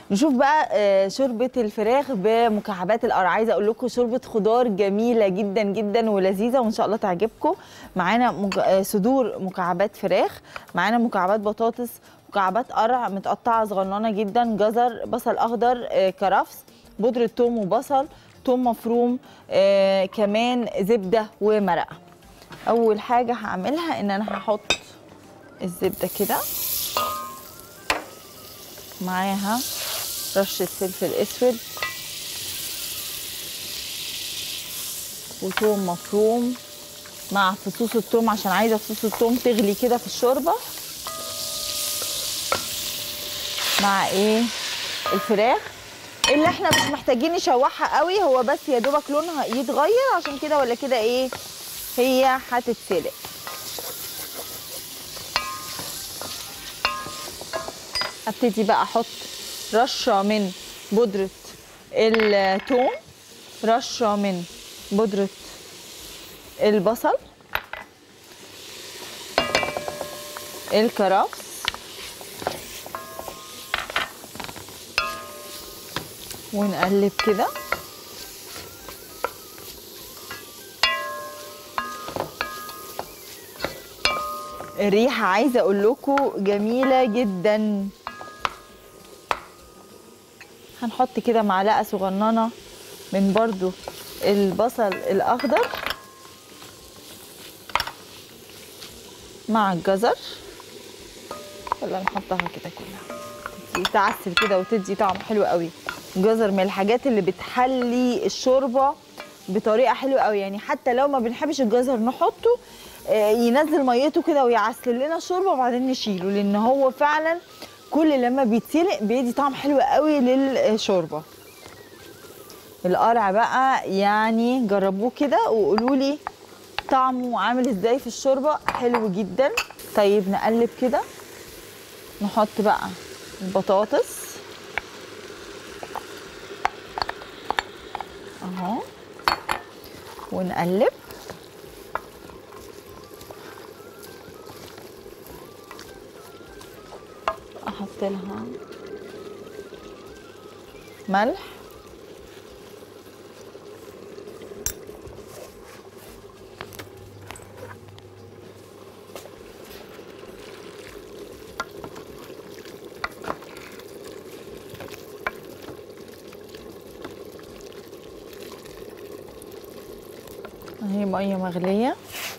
نشوف بقى آه، شوربه الفراخ بمكعبات القرع عايزه اقول لكم شوربه خضار جميله جدا جدا ولذيذه وان شاء الله تعجبكم معانا مج... آه، صدور مكعبات فراخ معانا مكعبات بطاطس مكعبات قرع متقطعه صغننه جدا جزر بصل اخضر آه، كرفس بودره ثوم وبصل ثوم مفروم آه، كمان زبده ومرقه اول حاجه هعملها ان انا هحط الزبده كده معاها رشة فلفل اسود وثوم مفروم مع فصوص الثوم عشان عايزة فصوص الثوم تغلي كده في الشوربة مع ايه الفراخ اللي احنا مش محتاجين نشوحها قوي هو بس يا دوبك لونها يتغير عشان كده ولا كده ايه هي هتتسلق ابتدي بقى احط رشه من بودره الثوم رشه من بودره البصل الكرفس ونقلب كده الريحه عايزه اقول لكم جميله جدا هنحط كده معلقه صغننه من برضو البصل الاخضر مع الجزر ولا نحطها كده كلها تدي تعسل كده وتدي طعم حلو قوي الجزر من الحاجات اللي بتحلي الشوربه بطريقه حلوه قوي يعني حتى لو ما بنحبش الجزر نحطه آه، ينزل ميته كده ويعسل لنا الشوربه وبعدين نشيله لان هو فعلا كل لما بيتسلق بيدي طعم حلو قوي للشوربه القرع بقى يعني جربوه كده وقولوا لي طعمه عامل ازاي في الشوربه حلو جدا طيب نقلب كده نحط بقى البطاطس اهو ونقلب احط لها ملح اهي ميه مغليه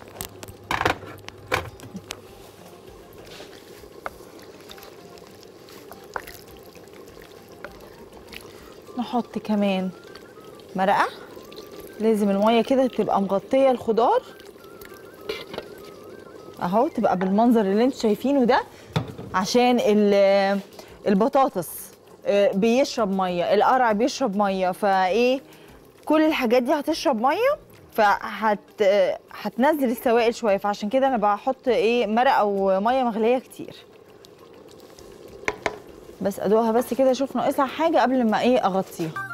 نحط كمان مرقه لازم الميه كده تبقى مغطيه الخضار اهو تبقى بالمنظر اللي انتوا شايفينه ده عشان ال- البطاطس آه، بيشرب ميه القرع بيشرب ميه فايه كل الحاجات دي هتشرب ميه فهت آه، هتنزل السوائل شويه فعشان كده انا بحط ايه مرقه وميه مغليه كتير بس ادوقها بس كده اشوف ناقصها حاجه قبل ما ايه اغطيها